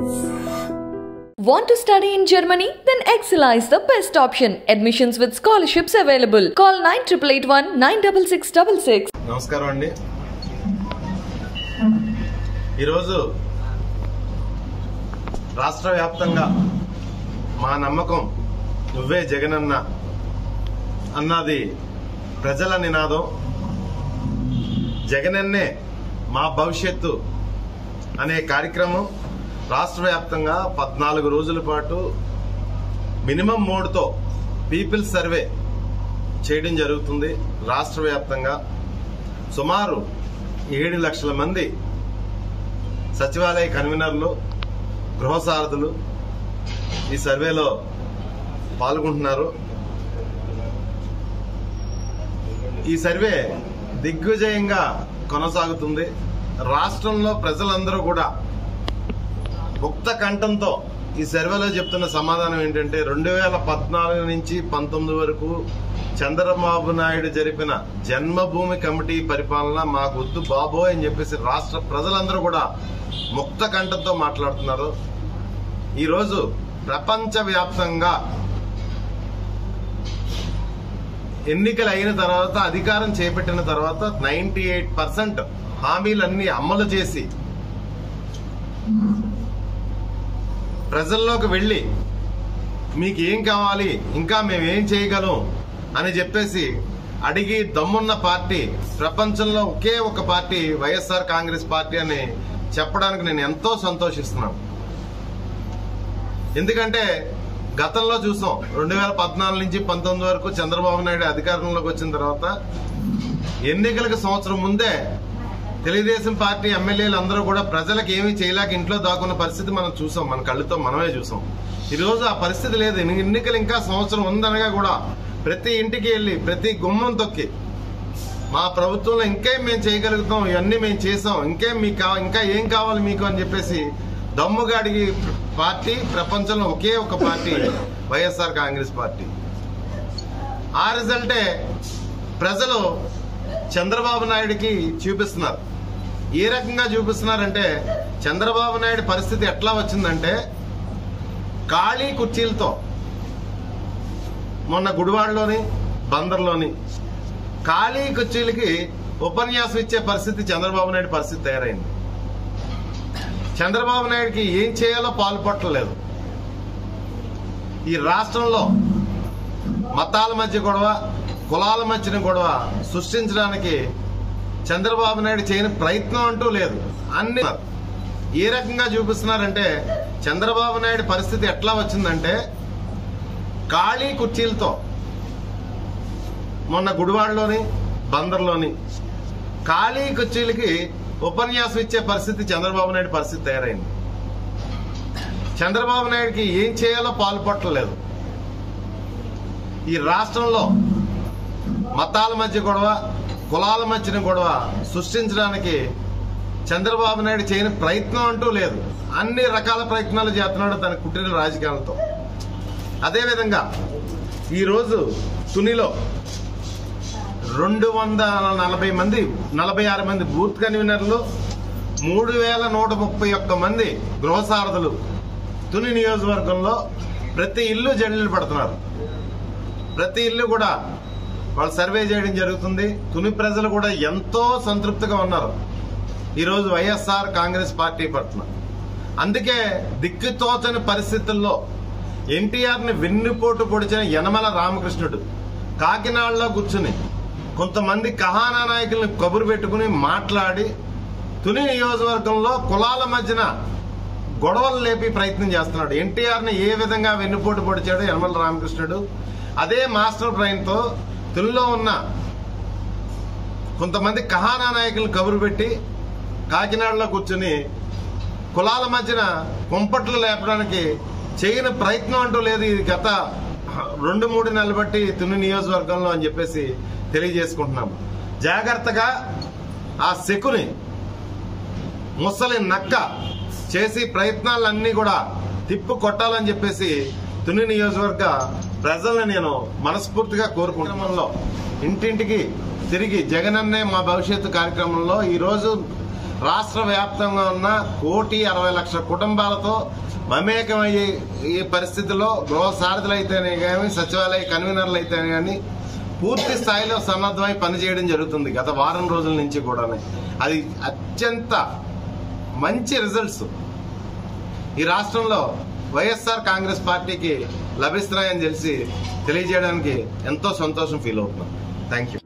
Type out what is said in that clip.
Want to study in Germany? Then Excella is the best option. Admissions with scholarships available. Call 9881 96666. నమస్కారం అండి ఈరోజు రాష్ట్ర వ్యాప్తంగా మా నమ్మకం నువ్వే జగనన్న అన్నది ప్రజల నినాదం జగనన్నే మా భవిష్యత్తు అనే కార్యక్రమం రాష్ట్ర వ్యాప్తంగా పద్నాలుగు రోజుల పాటు మినిమం మోడ్తో పీపుల్ సర్వే చేయడం జరుగుతుంది రాష్ట్ర వ్యాప్తంగా సుమారు ఏడు లక్షల మంది సచివాలయ కన్వీనర్లు గృహ సారథులు ఈ సర్వేలో పాల్గొంటున్నారు ఈ సర్వే దిగ్విజయంగా కొనసాగుతుంది రాష్ట్రంలో ప్రజలందరూ కూడా ముక్త కంఠంతో ఈ సర్వేలో చెప్తున్న సమాధానం ఏంటంటే రెండు వేల పద్నాలుగు నుంచి పంతొమ్మిది వరకు చంద్రబాబు నాయుడు జరిపిన జన్మభూమి కమిటీ పరిపాలన మాకు వద్దు బాబో అని చెప్పేసి రాష్ట్ర ప్రజలందరూ కూడా ముక్త కంఠంతో మాట్లాడుతున్నారు ఈరోజు ప్రపంచ వ్యాప్తంగా ఎన్నికలు అయిన తర్వాత అధికారం చేపట్టిన తర్వాత నైన్టీ ఎయిట్ పర్సెంట్ హామీలన్నీ అమలు చేసి ప్రజల్లోకి వెళ్ళి మీకు ఏం కావాలి ఇంకా మేము ఏం చేయగలం అని చెప్పేసి అడిగి దమ్మున్న పార్టీ ప్రపంచంలో ఒకే ఒక పార్టీ వైఎస్ఆర్ కాంగ్రెస్ పార్టీ అని చెప్పడానికి నేను ఎంతో సంతోషిస్తున్నాను ఎందుకంటే గతంలో చూసాం రెండు వేల పద్నాలుగు నుంచి పంతొమ్మిది వరకు చంద్రబాబు నాయుడు అధికారంలోకి వచ్చిన తర్వాత ఎన్నికలకు సంవత్సరం ముందే తెలుగుదేశం పార్టీ ఎమ్మెల్యేలు అందరూ కూడా ప్రజలకు ఏమీ చేయలేక ఇంట్లో దాక్కున్న పరిస్థితి మనం చూసాం మన కళ్ళతో మనమే చూసాం ఈ రోజు ఆ పరిస్థితి లేదు ఎన్ని- ఎన్నికలు ఇంకా సంవత్సరం ఉందనగా కూడా ప్రతి ఇంటికి వెళ్ళి ప్రతి గుమ్మం తొక్కి మా ప్రభుత్వంలో ఇంకేం మేము చేయగలుగుతాం ఇవన్నీ మేము చేసాం ఇంకేం మీకు కావ- ఇంకా ఏం కావాలి మీకు అని చెప్పేసి దమ్ముగా అడిగి పార్టీ ప్రపంచంలో ఒకే ఒక పార్టీ వైఎస్ఆర్ కాంగ్రెస్ పార్టీ ఆ రిజల్టే ప్రజలు చంద్రబాబు నాయుడికి చూపిస్తున్నారు ఏ రకంగా చూపిస్తున్నారంటే చంద్రబాబు నాయుడు పరిస్థితి ఎట్లా వచ్చిందంటే ఖాళీ కుర్చీలతో మొన్న గుడివాడలోని బందర్లోని ఖాళీ కుర్చీలకి ఉపన్యాసం ఇచ్చే పరిస్థితి చంద్రబాబు నాయుడు పరిస్థితి తయారైంది చంద్రబాబు నాయుడికి ఏం చేయాలో పాల్పట్టలేదు ఈ రాష్ట్రంలో మతాల మధ్య గొడవ కులాల మధ్యన గొడవ సృష్టించడానికి చంద్రబాబు నాయుడు చేయని ప్రయత్నం అంటూ లేదు అన్ని ఏ రకంగా చూపిస్తున్నారంటే చంద్రబాబు నాయుడు పరిస్థితి ఎట్లా వచ్చిందంటే ఖాళీ కుర్చీలతో మొన్న గుడివాడలోని బందర్లోని ఖాళీ కుర్చీలకి ఉపన్యాసం ఇచ్చే పరిస్థితి చంద్రబాబు నాయుడు పరిస్థితి తయారైంది చంద్రబాబు నాయుడికి ఏం చేయాలో పాల్పట్టలేదు ఈ రాష్ట్రంలో మతాల మధ్య గొడవ కులాల మధ్యన గొడవ సృష్టించడానికి చంద్రబాబు నాయుడు చేయని ప్రయత్నం అంటూ లేదు అన్ని రకాల ప్రయత్నాలు చేస్తున్నాడు తన కుట్టిన రాజకీయాలతో అదేవిధంగా ఈరోజు తునిలో రెండు వందల నలభై మంది నలభై ఆరు మంది బూత్ కన్వీనర్లు మూడు వేల నూట ముప్పై ఒక్క మంది గృహసారథులు తుని నియోజకవర్గంలో ప్రతి ఇల్లు జల్లులు పడుతున్నారు ప్రతి ఇల్లు కూడా వాళ్ళు సర్వే చేయడం జరుగుతుంది తుని ప్రజలు కూడా ఎంతో సంతృప్తిగా ఉన్నారు ఈరోజు వైఎస్ఆర్ కాంగ్రెస్ పార్టీ పట్ల అందుకే దిక్కుతోచని పరిస్థితుల్లో ఎన్టీఆర్ ని వెన్నుపోటు పొడిచిన యనమల రామకృష్ణుడు కాకినాడలో కూర్చుని కొంతమంది కహానా నాయకుల్ని కబురు పెట్టుకుని మాట్లాడి తుని నియోజకవర్గంలో కులాల మధ్యన గొడవలు లేపి ప్రయత్నం చేస్తున్నాడు ఎన్టీఆర్ ని ఏ విధంగా వెన్నుపోటు పొడిచాడు యనమల రామకృష్ణుడు అదే మాస్టర్ బ్రెయిన్ తో తునిలో ఉన్న కొంతమంది కహానా నాయకులను కబురు పెట్టి కాకినాడలో కూర్చుని కులాల మధ్యన కుంపట్లు లేపడానికి చేయని ప్రయత్నం అంటూ లేదు ఇది గత రెండు మూడు నెలలు బట్టి తుని నియోజకవర్గంలో అని చెప్పేసి తెలియజేసుకుంటున్నాం జాగ్రత్తగా ఆ శకుని ముసలి నక్క చేసి ప్రయత్నాలన్నీ కూడా తిప్పు కొట్టాలని చెప్పేసి తుని నియోజకవర్గ ప్రజల్ని నేను మనస్ఫూర్తిగా కోరుకుంటున్నాలో ఇంటింటికి తిరిగి జగనన్నే మా భవిష్యత్తు కార్యక్రమంలో ఈ రోజు రాష్ట్ర వ్యాప్తంగా ఉన్న కోటి అరవై లక్షల కుటుంబాలతో మమేకమయ్యే ఈ పరిస్థితిలో గృహ సారథులు అయితేనే కానీ సచివాలయ కన్వీనర్లు అయితేనే కానీ పూర్తి స్థాయిలో సన్నద్ధమై పనిచేయడం జరుగుతుంది గత వారం రోజుల నుంచి కూడా అది అత్యంత మంచి రిజల్ట్స్ ఈ రాష్ట్రంలో వైఎస్ఆర్ కాంగ్రెస్ పార్టీకి లభిస్తున్నాయని తెలిసి తెలియజేయడానికి ఎంతో సంతోషం ఫీల్ అవుతున్నాం థ్యాంక్ యూ